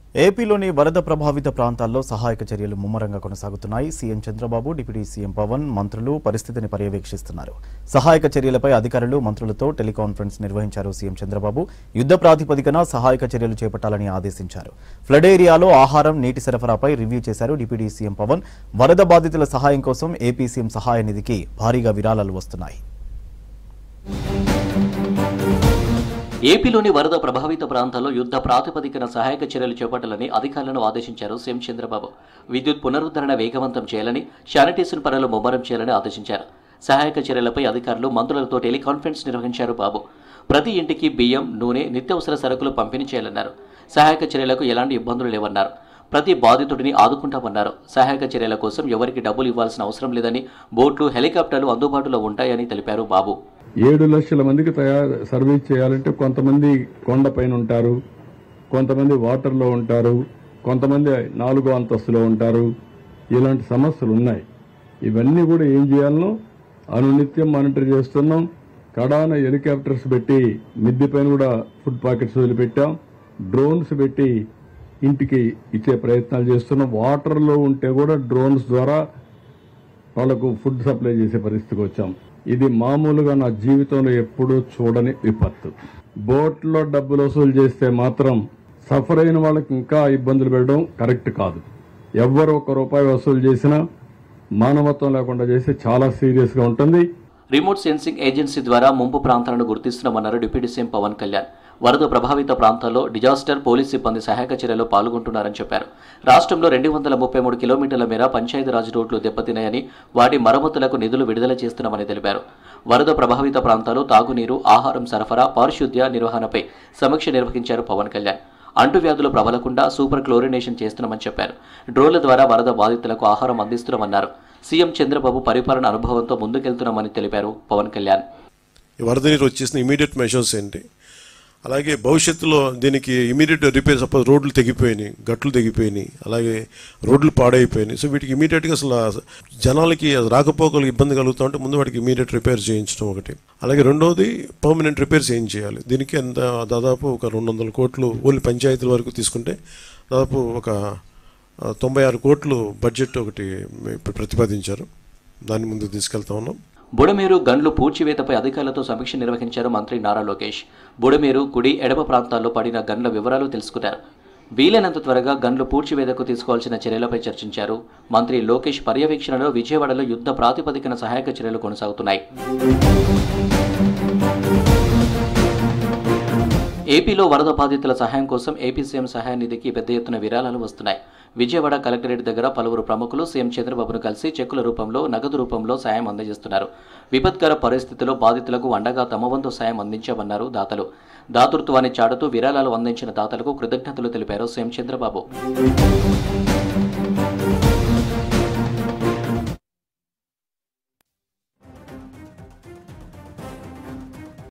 ఏపీలోని వరద ప్రభావిత ప్రాంతాల్లో సహాయక చర్యలు ముమ్మరంగా కొనసాగుతున్నాయి CM Chandrababu deputy CM Pawan మంత్రులు పరిస్థితిని పర్యవేక్షిస్తున్నారు సహాయక చర్యలపై అధికారులు మంత్రులతో టెలికాన్ఫరెన్స్ నిర్వహించారు సీఎం చంద్రబాబు యుద్ధ ప్రాతిపదికన సహాయక చర్యలు చేపట్టాలని ఆదేశించారు ఫ్లడ్ ఏరియాలో ఆహారం నీటి సరఫరాపై రివ్యూ చేశారు డిప్యూటీ సీఎం పవన్ వరద బాధితుల సహాయం కోసం ఏపీ సీఎం సహాయ నిధికి భారీగా విరాళాలు వస్తున్నాయి ఏపీలోని వరద ప్రభావిత ప్రాంతాల్లో యుద్ధ ప్రాతిపదికన సహాయక చర్యలు చేపట్టాలని అధికారులను ఆదేశించారు సీఎం చంద్రబాబు విద్యుత్ పునరుద్ధరణ వేగవంతం చేయాలని శానిటేషన్ పనులు ముమ్మరం చేయాలని ఆదేశించారు సహాయక చర్యలపై అధికారులు మంత్రులతో టెలికాన్ఫరెన్స్ నిర్వహించారు బాబు ప్రతి ఇంటికి బియ్యం నూనె నిత్యావసర సరుకులు పంపిణీ చేయాలన్నారు సహాయక చర్యలకు ఎలాంటి ఇబ్బందులు లేవన్నారు ప్రతి బాధితుడిని ఆదుకుంటామన్నారు సహాయక చర్యల కోసం ఎవరికి డబ్బులు ఇవ్వాల్సిన అవసరం లేదని బోట్లు హెలికాప్టర్లు అందుబాటులో ఉంటాయని తెలిపారు బాబు ఏడు లక్షల మందికి తయారు సర్వీస్ చేయాలంటే కొంతమంది కొండపైన ఉంటారు కొంతమంది వాటర్లో ఉంటారు కొంతమంది నాలుగో అంతస్తులో ఉంటారు ఇలాంటి సమస్యలు ఉన్నాయి ఇవన్నీ కూడా ఏం చేయాలనో అనునిత్యం మానిటర్ చేస్తున్నాం కడాన హెలికాప్టర్స్ పెట్టి మిద్దె పైన కూడా ఫుడ్ పాకెట్స్ వదిలిపెట్టాం డ్రోన్స్ పెట్టి ఇంటికి ఇచ్చే ప్రయత్నాలు చేస్తున్నాం వాటర్లో ఉంటే కూడా డ్రోన్స్ ద్వారా వాళ్ళకు ఫుడ్ సప్లై చేసే పరిస్థితికి వచ్చాం ఇది మామూలుగా నా జీవితంలో ఎప్పుడూ చూడని విపత్తు బోట్లో డబ్బులు వసూలు చేస్తే మాత్రం సఫర్ అయిన వాళ్ళకి ఇంకా ఇబ్బందులు పెట్టడం కరెక్ట్ కాదు ఎవ్వరు ఒక రూపాయి వసూలు చేసినా మానవత్వం లేకుండా చేస్తే చాలా సీరియస్గా ఉంటుంది రిమోట్ సెన్సింగ్ ఏజెన్సీ ద్వారా ముంపు ప్రాంతాలను గుర్తిస్తున్నామన్నారు డిప్యూటీ సీఎం పవన్ కళ్యాణ్ వరద ప్రభావిత ప్రాంతాల్లో డిజాస్టర్ పోలీస్ సిబ్బంది సహాయక చర్యలో పాల్గొంటున్నారని చెప్పారు రాష్ట్రంలో రెండు వందల ముప్పై మూడు కిలోమీటర్ల మేర పంచాయతీరాజ్ రోడ్లు దెబ్బతిన్నాయని వాటి మరమ్మతులకు నిధులు విడుదల చేస్తున్నామని తెలిపారు వరద ప్రభావిత ప్రాంతాలు తాగునీరు ఆహారం సరఫరా పారిశుద్ధ్య నిర్వహణపై సమీక్ష నిర్వహించారు పవన్ కళ్యాణ్ అంటువ్యాధులు ప్రబలకుండా సూపర్ క్లోరినేషన్ చేస్తున్నామని చెప్పారు డ్రోన్ల ద్వారా వరద బాధితులకు ఆహారం అందిస్తున్నామన్నారు సీఎం చంద్రబాబు పరిపాలన అనుభవంతో ముందుకెళ్తున్నామని తెలిపారు పవన్ కళ్యాణ్ ఈ వరద నీరు వచ్చేసిన ఇమీడియట్ మెషర్స్ ఏంటి అలాగే భవిష్యత్తులో దీనికి ఇమీడియట్ రిపేర్ సపోజ్ రోడ్లు తెగిపోయినాయి గట్లు తెగిపోయినాయి అలాగే రోడ్లు పాడైపోయినాయి సో వీటికి ఇమీడియట్గా అసలు ఆ జనాలకి రాకపోకలకు ఇబ్బంది కలుగుతూ ఉంటే ముందు వాటికి ఇమీడియట్ రిపేర్ చేయించడం ఒకటి అలాగే రెండవది పర్మనెంట్ రిపేర్స్ ఏం చేయాలి దీనికి ఎంత దాదాపు ఒక రెండు వందల కోట్లు ఓన్లీ పంచాయతీల వరకు తీసుకుంటే దాదాపు ఒక ఆ, తొంభై ఆరు కోట్లు బడ్జెట్ ఒకటి ఇప్పుడు ప్రతిపాదించారు దాన్ని ముందుకు తీసుకెళ్తా ఉన్నాం బుడమేరు గండ్లు పూడ్చివేతపై అధికారులతో సమీక్ష నిర్వహించారు మంత్రి నారా లోకేష్ బుడమేరు కుడి ఎడమ ప్రాంతాల్లో పడిన గన్ల వివరాలు తెలుసుకున్నారు వీలైనంత త్వరగా గన్లు పూడ్చివేతకు తీసుకోవాల్సిన చర్యలపై చర్చించారు మంత్రి లోకేష్ పర్యవేక్షణలో విజయవాడలో యుద్ధ ప్రాతిపదికన సహాయక చర్యలు కొనసాగుతున్నాయి ఏపీలో వరద బాధితుల సహాయం కోసం ఏపీ సీఎం సహాయ నిధికి పెద్ద ఎత్తున విరాళాలు వస్తున్నాయి విజయవాడ కలెక్టరేట్ దగ్గర పలువురు ప్రముఖులు సీఎం చంద్రబాబును కలిసి చెక్కుల రూపంలో నగదు రూపంలో సాయం అందజేస్తున్నారు విపత్కర పరిస్థితిలో బాధితులకు అండగా తమ వంతు సాయం అందించామన్నారు దాతలు దాతృత్వాన్ని చాటుతూ విరాళాలు అందించిన దాతలకు కృతజ్ఞతలు తెలిపారు సీఎం చంద్రబాబు